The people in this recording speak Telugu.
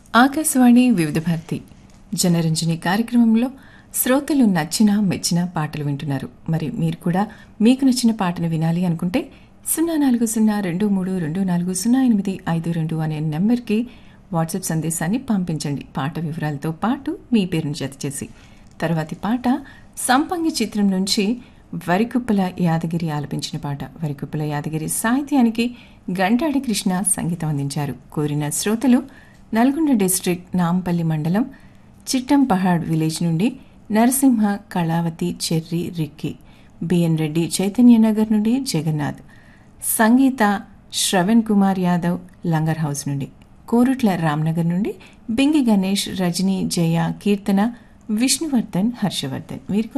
ఆకాశవాణి వివిధ భారతి జనరంజని కార్యక్రమంలో శ్రోతలు నచ్చిన మెచ్చిన పాటలు వింటున్నారు మరి మీరు కూడా మీకు నచ్చిన పాటను వినాలి అనుకుంటే సున్నా నాలుగు సున్నా రెండు మూడు రెండు నాలుగు సున్నా ఎనిమిది ఐదు రెండు అనే నెంబర్కి వాట్సాప్ సందేశాన్ని పంపించండి పాట వివరాలతో పాటు మీ పేరును జత చేసి తర్వాతి పాట సంపంగి చిత్రం నుంచి వరికుప్పల యాదగిరి ఆలపించిన పాట వరికుప్పల యాదగిరి సాహిత్యానికి గంటాడి కృష్ణ సంగీతం అందించారు కోరిన శ్రోతలు నల్గొండ డిస్ట్రిక్ట్ నాంపల్లి మండలం చిట్టంపహాడ్ విలేజ్ నుండి నరసింహ కళావతి చెర్రి రిక్కి బిఎన్ రెడ్డి చైతన్యనగర్ నుండి జగన్నాథ్ సంగీత శ్రవణ్ కుమార్ యాదవ్ లంగర్ హౌస్ నుండి కోరుట్ల రామ్నగర్ నుండి బింగి గణేష్ రజనీ జయ కీర్తన విష్ణువర్ధన్ హర్షవర్ధన్ వీరి